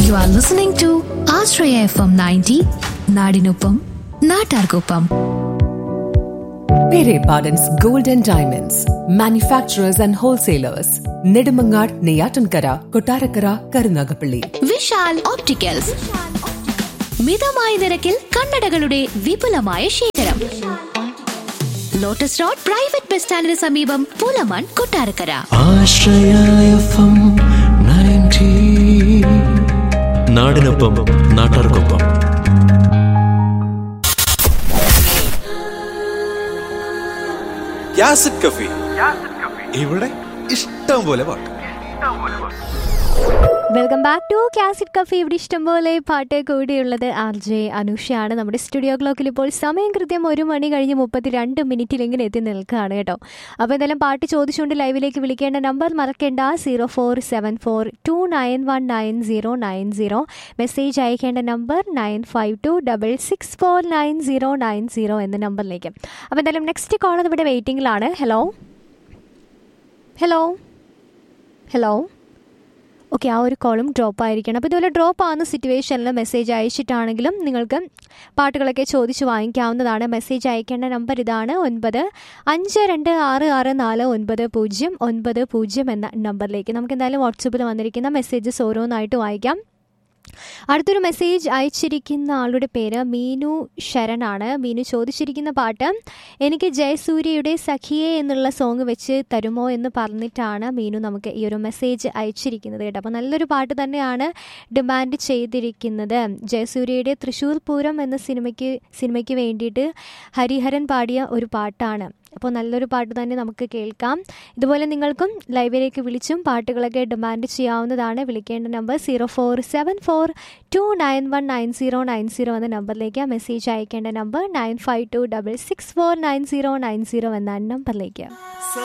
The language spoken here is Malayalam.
You are listening to Ashraya FM 90, നാടിനൊപ്പം നാട്ടാർക്കൊപ്പം Pere Pardon's Gold and Diamonds, manufacturers and wholesalers, Nedumangad, Neyatankara, Kotarakara, Karunagapalli. Vishal opticals മിതമായ നിരക്കിൽ കണ്ണടകളുടെ വിപുലമായ ശേഖരം ലോട്ടസ് റോഡ് പ്രൈവറ്റ് ബസ് സ്റ്റാൻഡിന് സമീപം പുലമൺ കൊട്ടാരക്കര ആശ്രയ എഫ്എം 90 നാടിനൊപ്പം നാട്ടാർക്കൊപ്പം യാസിഡ് കഫി ഇവിടെ ഇഷ്ടം പോലെ പാട്ട് welcome back to cassette cafe ഇവിടെ ഇഷ്ടംപോലെ പാട്ട് കൂടിയുള്ളത് ആർ ജെ അനുഷയാണ് നമ്മുടെ സ്റ്റുഡിയോ ക്ലോക്കിൽ ഇപ്പോൾ സമയം കൃത്യം ഒരു മണി കഴിഞ്ഞ് മുപ്പത്തി രണ്ട് മിനിറ്റിലെങ്കിലും എത്തി നിൽക്കുകയാണ് കേട്ടോ അപ്പോൾ എന്തായാലും പാട്ട് ചോദിച്ചുകൊണ്ട് ലൈവിലേക്ക് വിളിക്കേണ്ട നമ്പർ മറക്കേണ്ട zero four seven four two nine one nine zero nine zero message അയക്കേണ്ട number nine five two double six four nine zero nine zero എന്ന നമ്പറിലേക്ക് അപ്പോൾ എന്തായാലും നെക്സ്റ്റ് കോൾ ഇവിടെ വെയിറ്റിംഗിലാണ് ഹലോ ഹലോ ഹലോ ഓക്കെ ആ ഒരു കോളും ഡ്രോപ്പ് ആയിരിക്കണം അപ്പോൾ ഇതുപോലെ ഡ്രോപ്പ് ആവുന്ന സിറ്റുവേഷനിൽ മെസ്സേജ് അയച്ചിട്ടാണെങ്കിലും നിങ്ങൾക്ക് പാട്ടുകളൊക്കെ ചോദിച്ച് വാങ്ങിക്കാവുന്നതാണ് മെസ്സേജ് അയക്കേണ്ട നമ്പർ ഇതാണ് ഒൻപത് അഞ്ച് രണ്ട് ആറ് ആറ് നാല് ഒൻപത് പൂജ്യം ഒൻപത് പൂജ്യം എന്ന നമ്പറിലേക്ക് നമുക്ക് എന്തായാലും വാട്സപ്പിൽ വന്നിരിക്കുന്ന മെസ്സേജസ് ഓരോന്നായിട്ട് വായിക്കാം അടുത്തൊരു മെസ്സേജ് അയച്ചിരിക്കുന്ന ആളുടെ പേര് മീനു ശരണാണ് മീനു ചോദിച്ചിരിക്കുന്ന പാട്ട് എനിക്ക് ജയസൂര്യയുടെ സഖിയെ എന്നുള്ള സോങ് വെച്ച് തരുമോ എന്ന് പറഞ്ഞിട്ടാണ് മീനു നമുക്ക് ഈ ഒരു മെസ്സേജ് അയച്ചിരിക്കുന്നത് കേട്ടോ അപ്പോൾ നല്ലൊരു പാട്ട് തന്നെയാണ് ഡിമാൻഡ് ചെയ്തിരിക്കുന്നത് ജയസൂര്യയുടെ തൃശ്ശൂർ പൂരം എന്ന സിനിമയ്ക്ക് സിനിമയ്ക്ക് വേണ്ടിയിട്ട് ഹരിഹരൻ പാടിയ ഒരു പാട്ടാണ് അപ്പോൾ നല്ലൊരു പാട്ട് തന്നെ നമുക്ക് കേൾക്കാം ഇതുപോലെ നിങ്ങൾക്കും ലൈവിലേക്ക് വിളിച്ചും പാട്ടുകളൊക്കെ ഡിമാൻഡ് ചെയ്യാവുന്നതാണ് വിളിക്കേണ്ട number zero four seven four two nine one nine zero nine zero എന്ന നമ്പറിലേക്ക് മെസ്സേജ് അയക്കേണ്ട number nine five two double six four nine zero nine zero എന്ന നമ്പറിലേക്ക്